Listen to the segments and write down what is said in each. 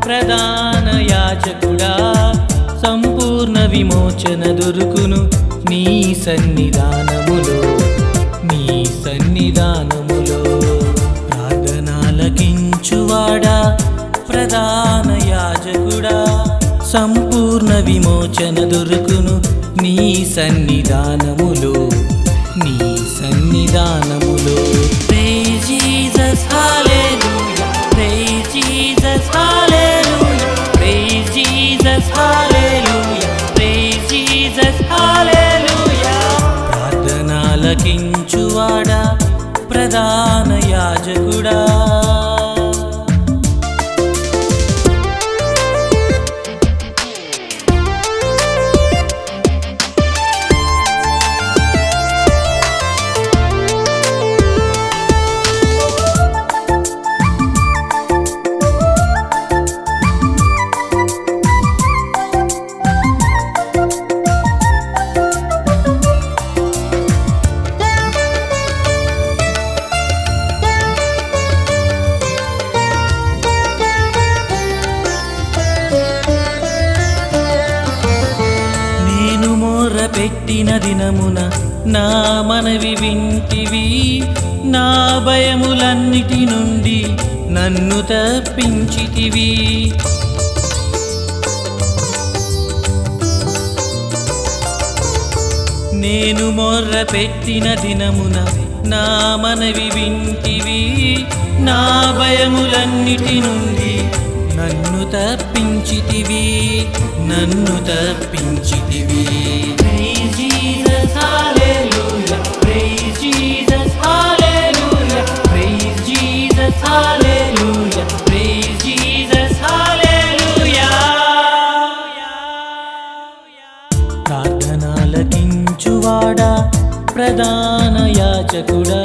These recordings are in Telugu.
ప్రధాన యాజకుడా సంపూర్ణ విమోచన దొరుకును నీ సన్నిధానములో నీ సన్నిధానములో ప్రార్థనాలకించువాడా ప్రధాన యాజకుడా సంపూర్ణ విమోచన దొరుకును నీ సన్నిధానములో నీ సన్నిధానములో Praise Jesus, hallelujah. Praise Jesus, hallelujah. Praise Jesus, hallelujah. Praise Jesus, hallelujah. ప్రార్థనాలకించువాడా ప్రధాన యాజకుడా నేను మోర్ర పెట్టిన దినమున నా మనవి వింటివి నా భయములన్నిటి నుండి నన్ను తప్పించితివి నేను మొర్ర పెట్టిన దినమున నా మనవి వింటివి నా భయములన్నిటి నుండి నన్ను తప్పించితివి నన్ను తప్పించితివి Praise Jesus, hallelujah. Praise Jesus, hallelujah. Praise Jesus, hallelujah. Praise Jesus, hallelujah. ప్రార్థనాలకించువాడా ప్రధాన యాచకుడా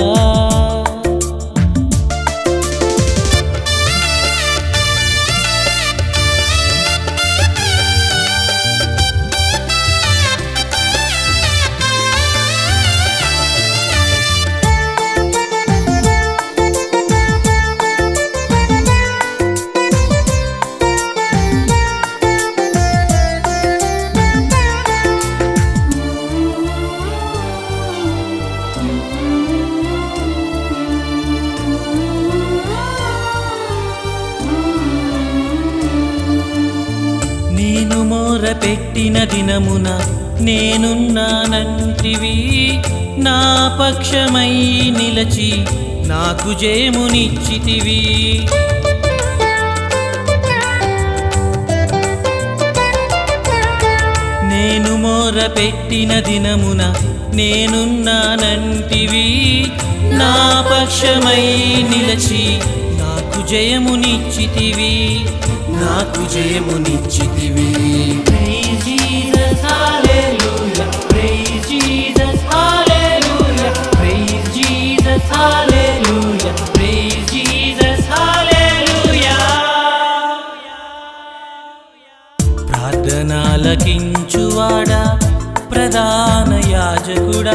నేను మోర పెట్టిన దినమున నేనున్నానంటివి నా పక్షమై నిలచి నాకు జయమునిచ్చితివి నేను మోర పెట్టిన దినమున నేనున్నానంటివి నా పక్షమై నిలచి నాకు జయమునిచ్చితివి నాకు జయమునిచ్చితివి Praise Jesus, hallelujah. Praise Jesus, hallelujah. Praise Jesus, hallelujah. Praise Jesus, hallelujah. ప్రార్థనాలకించువాడా ప్రధాన యాజకుడా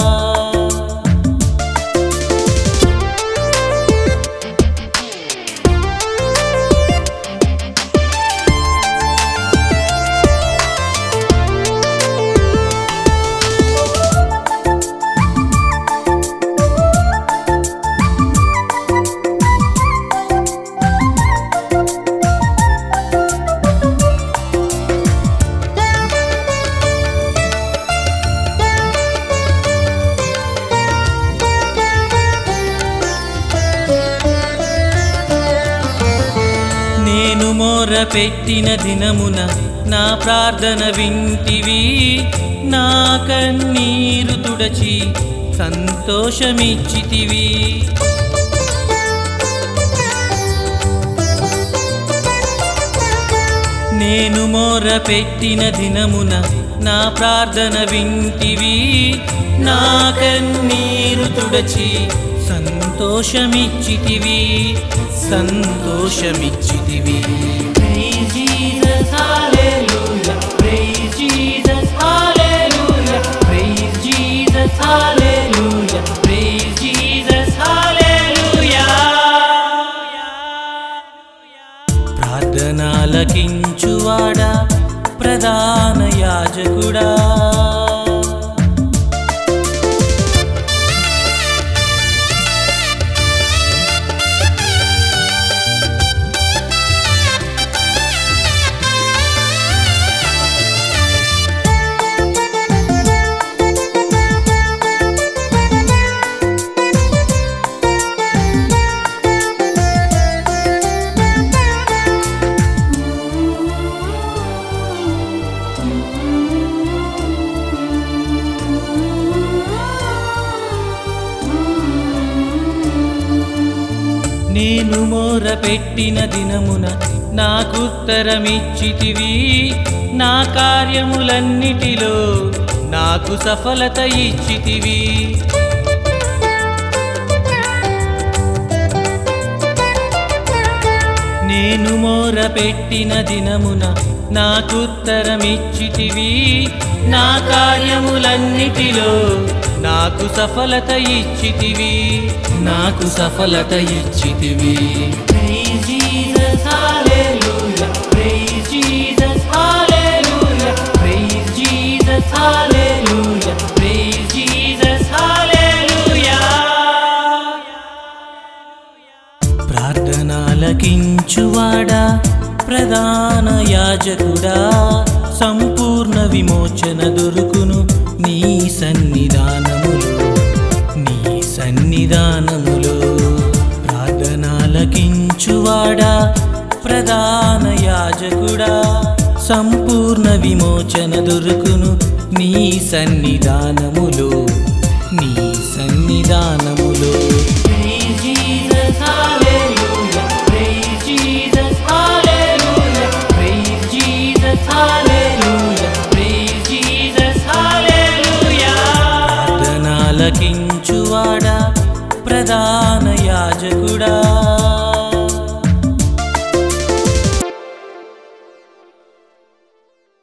నేను మోర పెట్టిన దినమున నా ప్రార్థన వింటివి నా కన్నీరు తుడచి సంతోషమిచ్చితివి నేను మోర పెట్టిన దినమున నా ప్రార్థన వింటివి నా కన్నీరు తుడచి సంతోషమిచ్చితివి సంతోషమిచ్చితివి Praise Jesus, hallelujah. Praise Jesus, hallelujah. Praise Jesus, hallelujah. Praise Jesus, hallelujah. ప్రార్థనా ప్రార్థనలకించువాడా ప్రధాన యాజకుడా నేను మోర పెట్టిన దినమున నాకుత్తరమిచ్చితివి నా కార్యములన్నిటిలో నాకు సఫలత ఇచ్చితివి నేను మోర పెట్టిన దినమున నాకుత్తరమిచ్చితివి నా కార్యములన్నిటిలో నాకు సఫలత ఇచ్చితివి నాకు సఫలత ఇచ్చితివి Praise Jesus, hallelujah. Praise Jesus, hallelujah. Praise Jesus, hallelujah. Praise Jesus, hallelujah. ప్రార్థనలకించువాడా ప్రధాన యాజకుడా సంపూర్ణ విమోచన దొరుకును నీ సన్నిధానములో నీ సన్నిధానములో ప్రార్థనలకించువాడా ప్రధాన యాజకుడా సంపూర్ణ విమోచన దొరుకును నీ సన్నిధానములో నీ సన్నిధానములో Praise Jesus, hallelujah.